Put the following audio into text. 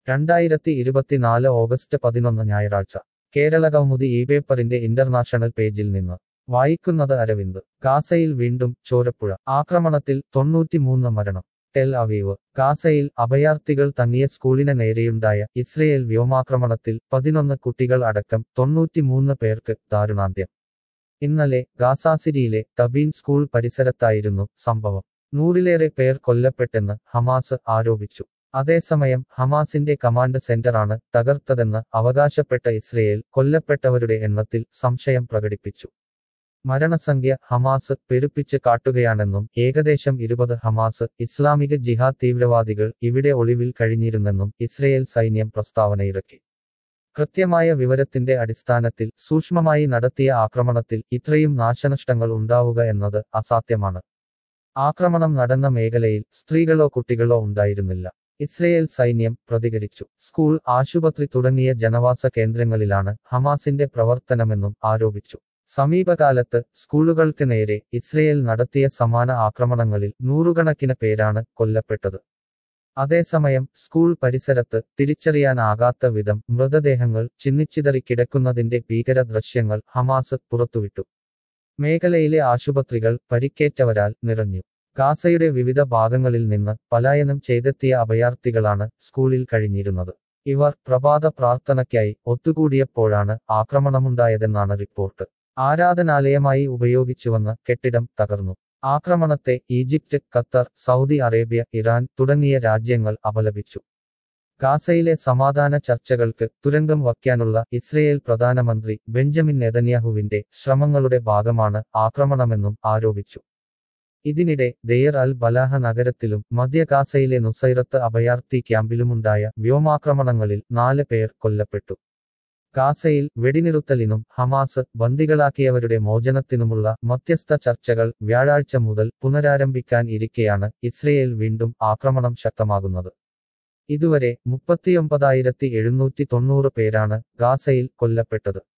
രണ്ടായിരത്തി ഇരുപത്തിനാല് ഓഗസ്റ്റ് പതിനൊന്ന് ഞായറാഴ്ച കേരള കൗമുദി ഈ പേപ്പറിന്റെ ഇന്റർനാഷണൽ പേജിൽ നിന്ന് വായിക്കുന്നത് അരവിന്ദ് ഗാസയിൽ വീണ്ടും ചോരപ്പുഴ ആക്രമണത്തിൽ തൊണ്ണൂറ്റിമൂന്ന് മരണം ടെൽ അവീവ് ഗാസയിൽ അഭയാർത്ഥികൾ തങ്ങിയ സ്കൂളിന് നേരെയുണ്ടായ ഇസ്രയേൽ വ്യോമാക്രമണത്തിൽ പതിനൊന്ന് കുട്ടികൾ അടക്കം തൊണ്ണൂറ്റിമൂന്ന് പേർക്ക് ദാരുണാന്ത്യം ഇന്നലെ ഗാസാസിരിയിലെ തബീൻ സ്കൂൾ പരിസരത്തായിരുന്നു സംഭവം നൂറിലേറെ പേർ കൊല്ലപ്പെട്ടെന്ന് ഹമാസ് ആരോപിച്ചു അതേസമയം ഹമാസിന്റെ കമാൻഡ് സെന്ററാണ് തകർത്തതെന്ന് അവകാശപ്പെട്ട ഇസ്രയേൽ കൊല്ലപ്പെട്ടവരുടെ എണ്ണത്തിൽ സംശയം പ്രകടിപ്പിച്ചു മരണസംഖ്യ ഹമാസ് പെരുപ്പിച്ച് കാട്ടുകയാണെന്നും ഏകദേശം ഇരുപത് ഹമാസ് ഇസ്ലാമിക ജിഹാദ് തീവ്രവാദികൾ ഇവിടെ ഒളിവിൽ കഴിഞ്ഞിരുന്നെന്നും ഇസ്രയേൽ സൈന്യം പ്രസ്താവനയിറക്കി കൃത്യമായ വിവരത്തിന്റെ അടിസ്ഥാനത്തിൽ സൂക്ഷ്മമായി നടത്തിയ ആക്രമണത്തിൽ ഇത്രയും നാശനഷ്ടങ്ങൾ ഉണ്ടാവുക എന്നത് അസാധ്യമാണ് ആക്രമണം നടന്ന മേഖലയിൽ സ്ത്രീകളോ കുട്ടികളോ ഉണ്ടായിരുന്നില്ല ഇസ്രയേൽ സൈന്യം പ്രതികരിച്ചു സ്കൂൾ ആശുപത്രി തുടങ്ങിയ ജനവാസ കേന്ദ്രങ്ങളിലാണ് ഹമാസിന്റെ പ്രവർത്തനമെന്നും ആരോപിച്ചു സമീപകാലത്ത് സ്കൂളുകൾക്ക് നേരെ ഇസ്രയേൽ നടത്തിയ സമാന ആക്രമണങ്ങളിൽ നൂറുകണക്കിന് പേരാണ് കൊല്ലപ്പെട്ടത് അതേസമയം സ്കൂൾ പരിസരത്ത് തിരിച്ചറിയാനാകാത്ത വിധം മൃതദേഹങ്ങൾ ചിന്നിച്ചിതറി കിടക്കുന്നതിന്റെ ഭീകര ദൃശ്യങ്ങൾ ഹമാസ് പുറത്തുവിട്ടു മേഖലയിലെ ആശുപത്രികൾ പരിക്കേറ്റവരാൽ നിറഞ്ഞു ഗാസയുടെ വിവിധ ഭാഗങ്ങളിൽ നിന്ന് പലായനം ചെയ്തെത്തിയ അഭയാർത്ഥികളാണ് സ്കൂളിൽ കഴിഞ്ഞിരുന്നത് ഇവർ പ്രഭാത പ്രാർത്ഥനയ്ക്കായി ഒത്തുകൂടിയപ്പോഴാണ് ആക്രമണമുണ്ടായതെന്നാണ് റിപ്പോർട്ട് ആരാധനാലയമായി ഉപയോഗിച്ചുവന്ന കെട്ടിടം തകർന്നു ആക്രമണത്തെ Egypt Qatar Saudi Arabia Iran തുടങ്ങിയ രാജ്യങ്ങൾ അപലപിച്ചു ഗാസയിലെ സമാധാന ചർച്ചകൾക്ക് തുരങ്കം വയ്ക്കാനുള്ള ഇസ്രയേൽ പ്രധാനമന്ത്രി ബെഞ്ചമിൻ നെതന്യാഹുവിന്റെ ശ്രമങ്ങളുടെ ഭാഗമാണ് ആക്രമണമെന്നും ആരോപിച്ചു ഇതിനിടെ ദെയർ അൽ ബലാഹ നഗരത്തിലും മധ്യ ഗാസയിലെ നുസൈറത്ത് അഭയാർത്ഥി ക്യാമ്പിലുമുണ്ടായ വ്യോമാക്രമണങ്ങളിൽ നാല് പേർ കൊല്ലപ്പെട്ടു ഗാസയിൽ വെടിനിറുത്തലിനും ഹമാസ് ബന്ദികളാക്കിയവരുടെ മോചനത്തിനുമുള്ള മധ്യസ്ഥ ചർച്ചകൾ വ്യാഴാഴ്ച മുതൽ പുനരാരംഭിക്കാൻ ഇരിക്കെയാണ് ഇസ്രയേൽ വീണ്ടും ആക്രമണം ശക്തമാകുന്നത് ഇതുവരെ മുപ്പത്തിയൊമ്പതായിരത്തി എഴുന്നൂറ്റി തൊണ്ണൂറ് പേരാണ് ഗാസയിൽ കൊല്ലപ്പെട്ടത്